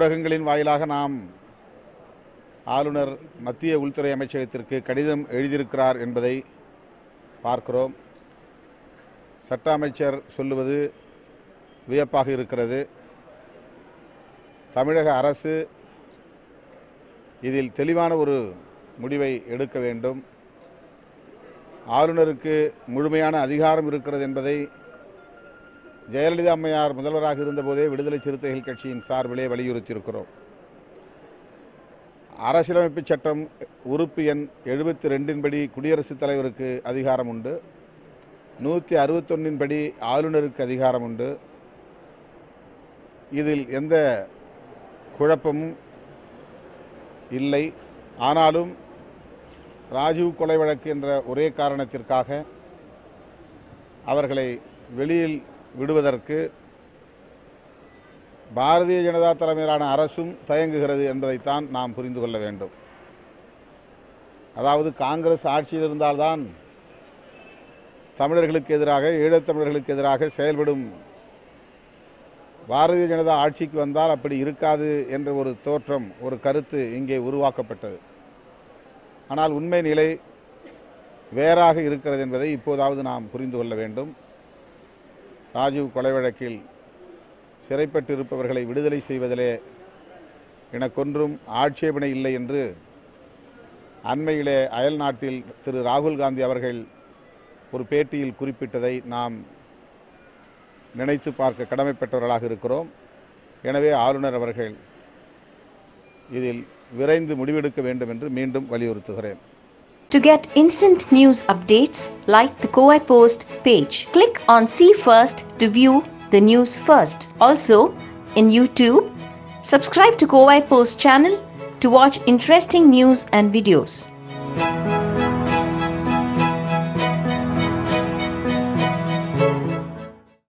ஊடகங்களின் வாயிலாக நாம் ஆளுநர் மத்திய உள்துறை அமைச்சகத்திற்கு கடிதம் எழுதியிருக்கிறார் என்பதை பார்க்கிறோம் சட்ட அமைச்சர் சொல்லுவது வியப்பாக இருக்கிறது தமிழக அரசு இதில் தெளிவான ஒரு முடிவை எடுக்க வேண்டும் ஆளுநருக்கு முழுமையான அதிகாரம் இருக்கிறது என்பதை ஜெயலலிதா அம்மையார் முதல்வராக இருந்தபோதே விடுதலை சிறுத்தைகள் கட்சியின் சார்பிலே வலியுறுத்தியிருக்கிறோம் அரசியலமைப்பு சட்டம் உறுப்பு எண் எழுபத்தி ரெண்டின் படி குடியரசுத் தலைவருக்கு அதிகாரம் உண்டு நூற்றி அறுபத்தொன்னின் படி ஆளுநருக்கு அதிகாரம் உண்டு இதில் எந்த குழப்பமும் இல்லை ஆனாலும் ராஜீவ் கொலை வழக்கு என்ற ஒரே காரணத்திற்காக அவர்களை வெளியில் விடுவதற்கு பாரதிய ஜனதா தலைமையிலான அரசும் தயங்குகிறது என்பதைத்தான் நாம் புரிந்து கொள்ள வேண்டும் அதாவது காங்கிரஸ் ஆட்சியில் இருந்தால்தான் தமிழர்களுக்கு எதிராக ஈழத்தமிழர்களுக்கு எதிராக செயல்படும் பாரதிய ஜனதா ஆட்சிக்கு வந்தால் அப்படி இருக்காது என்ற ஒரு தோற்றம் ஒரு கருத்து இங்கே உருவாக்கப்பட்டது ஆனால் உண்மை நிலை வேறாக இருக்கிறது என்பதை இப்போதாவது நாம் புரிந்து கொள்ள வேண்டும் ராஜீவ் கொலை வழக்கில் சிறைப்பட்டு இருப்பவர்களை விடுதலை செய்வதிலே எனக்கொன்றும் ஆட்சேபனை இல்லை என்று அண்மையிலே அயல் நாட்டில் திரு ராகுல் காந்தி அவர்கள் ஒரு பேட்டியில் குறிப்பிட்டதை நாம் நினைத்து பார்க்க கடமைப்பட்டவர்களாக இருக்கிறோம் எனவே ஆளுநர் அவர்கள் இதில் விரைந்து முடிவெடுக்க வேண்டும் என்று மீண்டும் வலியுறுத்துகிறேன் To get instant news updates, like the Kowai Post page. Click on See First to view the news first. Also, in YouTube, subscribe to Kowai Post channel to watch interesting news and videos.